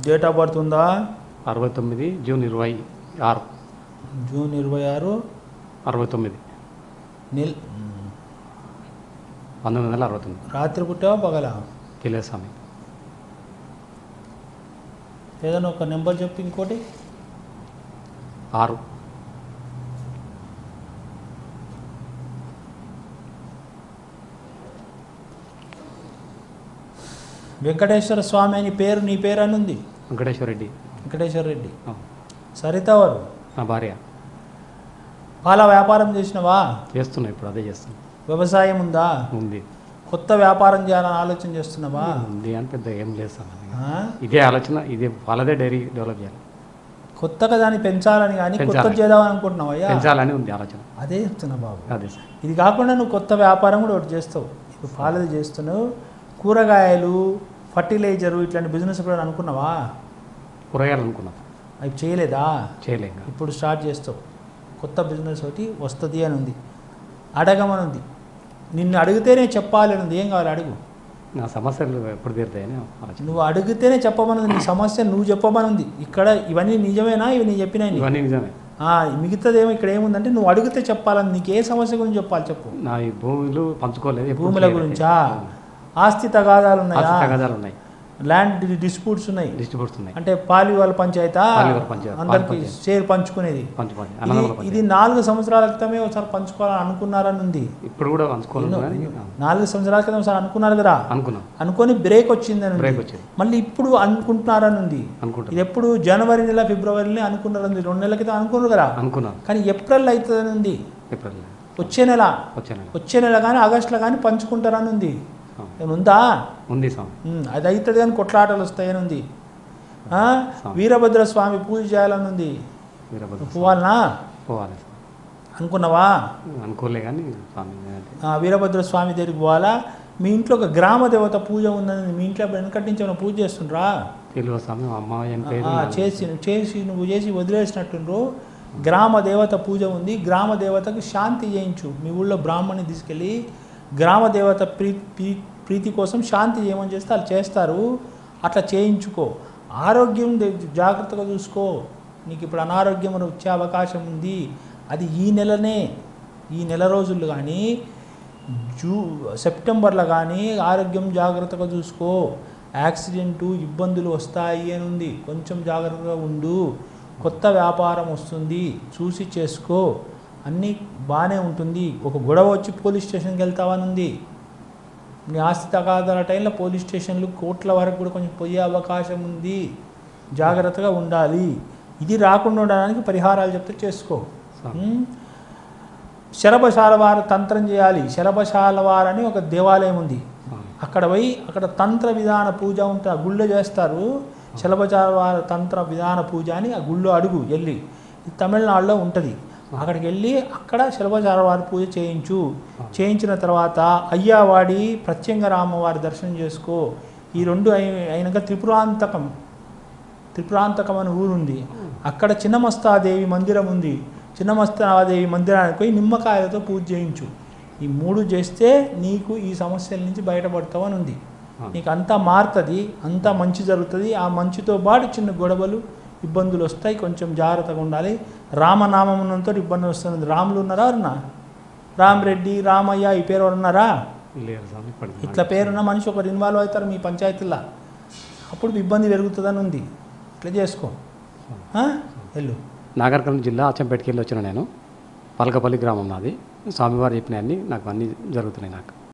Date of birth ఉందా అరవై తొమ్మిది జూన్ ఇరవై ఆరు జూన్ ఇరవై ఆరు అరవై తొమ్మిది నిల్ పంతొమ్మిది వందల అరవై తొమ్మిది రాత్రి పుట్టావా పగలా తెలియదు స్వామి ఏదైనా ఒక నెంబర్ చెప్పు ఇంకోటి ఆరు వెంకటేశ్వర స్వామి అని పేరు నీ పేరు అని ఉంది వెంకటేశ్వర రెడ్డి వెంకటేశ్వర రెడ్డి ఆ, సరిత వారు నా భార్య పాల వ్యాపారం చేసినవా చేస్తున్నా ఇప్పుడు అదే చేస్తున్నా వ్యవసాయం ఉందా ఉంది కొత్త వ్యాపారం చేయాలని ఆలోచన చేస్తున్నావా ఉంది అని పెద్ద ఏం లేదు స్వామి ఆ? ఇదే ఆలోచన ఇదే వాళ్ళదే డైరీ డెవలప్ చేయాలి కొత్తగా దాన్ని పెంచాలని కానీ కొత్త పెంచాలి. చేద్దామని అనుకుంటున్నావు అయ్యా పెంచాలని ఉంది ఆలోచన అదే చెప్తున్నా బాబు అదే సార్ ఇది కాకుండా నువ్వు కొత్త వ్యాపారం కూడా ఒకటి చేస్తావు ఇప్పుడు పాలది చేస్తున్నావు కూరగాయలు ఫర్టిలైజరు ఇట్లాంటి బిజినెస్ ఎప్పుడైనా అనుకున్నావా కూరగాయలు అనుకున్నాం అవి చేయలేదా చేయలేం ఇంకా. ఇప్పుడు స్టార్ట్ చేస్తావు కొత్త బిజినెస్ ఒకటి వస్తుంది అని ఉంది అడగమని ఉంది నిన్ను అడిగితేనే చెప్పాలి అని ఉంది ఏం కావాలి అడుగు నా సమస్యలు ఎప్పుడు తీరుతాయని ఆలోచన నువ్వు అడిగితేనే చెప్పమని ఉంది నీ సమస్య నువ్వు చెప్పమని ఉంది ఇక్కడ ఇవన్నీ నిజమేనా ఇవి నేను చెప్పినాయి ఇవన్నీ నిజమే మిగతాదేమో ఇక్కడ ఏముందంటే నువ్వు అడిగితే చెప్పాలని నీకు ఏ సమస్య గురించి చెప్పాలి చెప్పు నా ఈ భూములు పంచుకోలేదు ఎప్పుడు భూముల clear గురించా అయితే. ఆస్తి తగాదాలు ఆస్తి ఉన్నాయా తగాదాలు ఉన్నాయి ల్యాండ్ డిస్ప్యూట్స్ ఉన్నాయి డిస్ట్రిబ్యూట్స్ ఉన్నాయి అంటే పాలివాల పంచాయతా పాలివాల పంచాయతీ, అందరికి పాలి పంచాయతీ. షేర్ పంచుకునేది పంచు పంచు ఇది అన్నదమ్ముల ఇది పంచాయతీ. నాలుగు సంవత్సరాల క్రితమే ఒకసారి పంచుకోవాలని అనుకున్నారని ఉంది ఇప్పుడు కూడా పంచుకోలేదు కానీ నాలుగు సంవత్సరాల క్రితం ఒకసారి అనుకున్నారు కదా అనుకున్నాం అనుకొని బ్రేక్ వచ్చిందని ఉంది. బ్రేక్ వచ్చింది మళ్ళీ ఇప్పుడు అనుకుంటున్నారని ఉంది అనుకుంటాం ఇది ఎప్పుడు జనవరి నెల ఫిబ్రవరిలో అనుకున్నారని ఉంది రెండు నెలల క్రితం అనుకున్నారు కదా అనుకున్నాం కానీ ఏప్రిల్ అవుతుందని ఉంది ఏప్రిల్ వచ్చే నెల వచ్చాను వచ్చే నెల కానీ ఆగస్టులో కానీ పంచుకుంటారని ఉంది ఆ. ఏమైనా ఉందా ఉంది స్వామి ఉమ్, అది అవుతుంది కానీ కొట్లాటలు వస్తాయని ఉంది ఆ? వీరభద్ర స్వామి పూజ చేయాలని ఉంది వీరభద్ర స్వామి. పోవాలనా పోవాలి స్వామి. అనుకున్నావా అనుకోలే కానీ స్వామి అంటే ఆ, వీరభద్ర స్వామి దగ్గరికి పోవాలా మీ ఇంట్లో ఒక గ్రామ దేవత పూజ ఉందని మీ ఇంట్లో వెనకటి నుంచి ఏమైనా పూజ చేస్తుండ్రా తెలియదు స్వామి మా అమ్మ ఏం పేరు ఆ, చేసి చేసి నువ్వు చేసి వదిలేసినట్టుండ్రు గ్రామ దేవత పూజ ఉంది గ్రామ దేవతకు శాంతి చేయించు మీ ఊళ్ళో బ్రాహ్మణ్ణి తీసుకెళ్ళి గ్రామ దేవత ప్రీ ప్రీ- ప్రీతి కోసం శాంతి చేయమని చేస్తే వాళ్ళు చేస్తారు అట్లా చేయించుకో ఆరోగ్యం దే- జాగ్రత్తగా చూసుకో నీకు ఇప్పుడు అనారోగ్యం అని వచ్చే అవకాశం ఉంది అది ఈ నెలనే ఈ నెల రోజులు కానీ జూ సెప్టెంబర్లో కానీ ఆరోగ్యం జాగ్రత్తగా చూసుకో యాక్సిడెంటు ఇబ్బందులు వస్తాయి అని ఉంది కొంచెం జాగ్రత్తగా ఉండు కొత్త వ్యాపారం వస్తుంది చూసి చేసుకో అన్నీ బాగానే ఉంటుంది ఒక గొడవ వచ్చి పోలీస్ స్టేషన్కి వెళ్తావని ఉంది నీ ఆస్తి తగాదాల టైంలో పోలీస్ స్టేషన్లు కోట్ల వరకు కూడా కొంచెం పోయే అవకాశం ఉంది జాగ్రత్తగా ఉండాలి ఇది రాకుండా ఉండడానికి పరిహారాలు చెప్తే చేసుకో ఉం? శరభశాల వారు తంత్రం చేయాలి శరభశాల వారు అని ఒక దేవాలయం ఉంది స్వామి. అక్కడ పోయి అక్కడ తంత్ర విధాన పూజ ఉంటే ఆ గుళ్ళో చేస్తారు శలభచార వార తంత్ర విధాన పూజ అని ఆ గుళ్ళో అడుగు వెళ్ళి ఇది తమిళనాడులో ఉంటుంది అక్కడికి వెళ్ళి అక్కడ శలభచార వారి పూజ చేయించు చేయించిన తర్వాత అయ్యావాడి ప్రత్యంగరామ వారి దర్శనం చేసుకో ఈ రెండు అయి- అయినాక త్రిపురాంతకం త్రిపురాంతకం అని ఊరుంది అక్కడ చిన్నమస్తాదేవి మందిరం ఉంది చిన్నమస్తాదేవి మందిరానికి పోయి నిమ్మకాయలతో పూజ చేయించు ఈ మూడు చేస్తే నీకు ఈ సమస్యల నుంచి బయటపడతావు అని ఉంది ఆ. నీకు అంతా మారుతుంది అంతా మంచి జరుగుతుంది ఆ మంచితో పాటు చిన్న గొడవలు ఇబ్బందులు వస్తాయి కొంచెం జాగ్రత్తగా ఉండాలి రామనామం ఉన్నంతో ఇబ్బంది వస్తుంది రాములు ఉన్నారా ఎవరన్నా రామరెడ్డి రామయ్య ఈ పేరు ఎవరు ఉన్నారా లేరు స్వామి ఇప్పటికి ఇట్లా పేరున్న మనిషి ఒకరు ఇన్వాల్వ్ అవుతారు మీ పంచాయతీలో అప్పుడు ఇబ్బంది పెరుగుతుందని ఉంది ఇట్లా చేసుకో ఆ? వెళ్ళు నాగర్కర్నూలు జిల్లా అచ్చంపేటకి వెళ్ళి వచ్చిన నేను పలకపల్లి గ్రామం నాది స్వామివారు చెప్పినవన్నీ నాకు అన్నీ జరుగుతున్నాయి నాకు